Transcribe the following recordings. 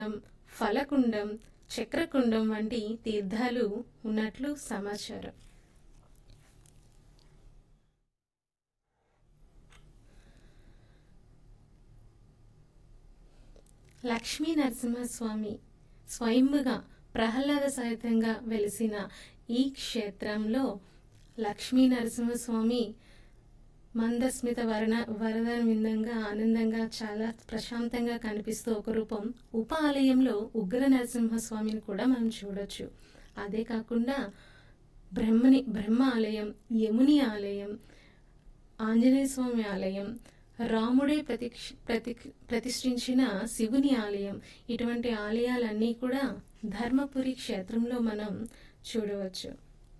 ఫలకుండం చక్రకుండం వంటి తీర్థాలు ఉన్నట్లు సమాచారం లక్ష్మీ నరసింహస్వామి స్వయంగా ప్రహ్లాద సహితంగా వెలిసిన ఈ క్షేత్రంలో లక్ష్మీ నరసింహస్వామి మందస్మిత వరణ వరద విందంగా ఆనందంగా చాలా ప్రశాంతంగా కనిపిస్తూ ఒక రూపం ఉప ఆలయంలో ఉగ్ర నరసింహస్వామిని కూడా మనం చూడొచ్చు అదే కాకుండా బ్రహ్మని బ్రహ్మ ఆలయం యముని ఆలయం ఆంజనేయ స్వామి ఆలయం రాముడే ప్రతి ప్రతి ప్రతిష్ఠించిన శివుని ఆలయం ఇటువంటి ఆలయాలన్నీ కూడా ధర్మపురి క్షేత్రంలో మనం చూడవచ్చు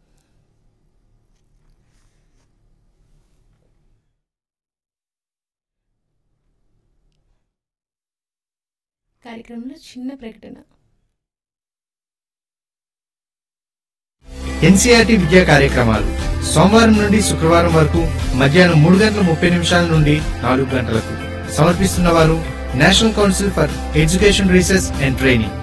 కార్యక్రమంలో చిన్న ప్రకటన ఎన్సీఆర్టీ విద్యా కార్యక్రమాలు సోమవారం నుండి శుక్రవారం వరకు మధ్యాహ్నం మూడు గంటల ముప్పై నిమిషాల నుండి నాలుగు గంటలకు సమర్పిస్తున్న వారు national council for education research and training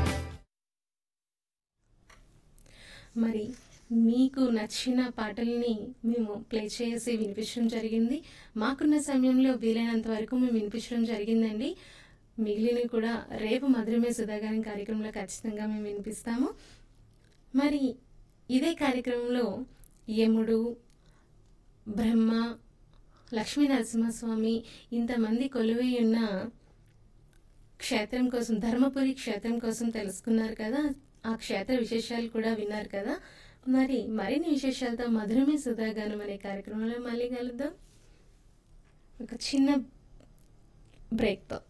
మరి మీకు నచ్చిన పాటల్ని మేము ప్లే చేసి వినిపించడం జరిగింది మాకున్న సమయంలో వీలైనంత వరకు మేము వినిపించడం జరిగిందండి మిగిలినవి కూడా రేపు మధురమే సుధాగారం కార్యక్రమంలో ఖచ్చితంగా మేము వినిపిస్తాము మరి ఇదే కార్యక్రమంలో యముడు బ్రహ్మ లక్ష్మీ నరసింహస్వామి ఇంతమంది కొలువై ఉన్న క్షేత్రం కోసం ధర్మపురి క్షేత్రం కోసం తెలుసుకున్నారు కదా ఆ క్షేత్ర విశేషాలు కూడా విన్నారు కదా మరి మరిన్ని విశేషాలతో మధురమే సుధాగానం అనే కార్యక్రమంలో మళ్ళీ కలుద్దాం ఒక చిన్న బ్రేక్తో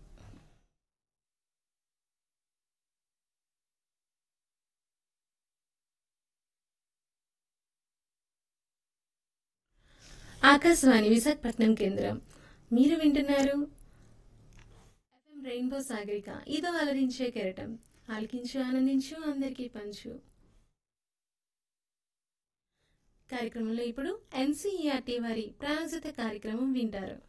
ఆకాశవాణి విశాఖపట్నం కేంద్రం మీరు వింటున్నారు ఎఫ్ఎం రెయిన్బో సాగరిక ఇదో అలరించే కెరటం ఆలకించు ఆనందించు అందరికీ పంచు కార్యక్రమంలో ఇప్పుడు ఎన్సీఈఆర్టీ వారి ప్రాయోజిత కార్యక్రమం వింటారు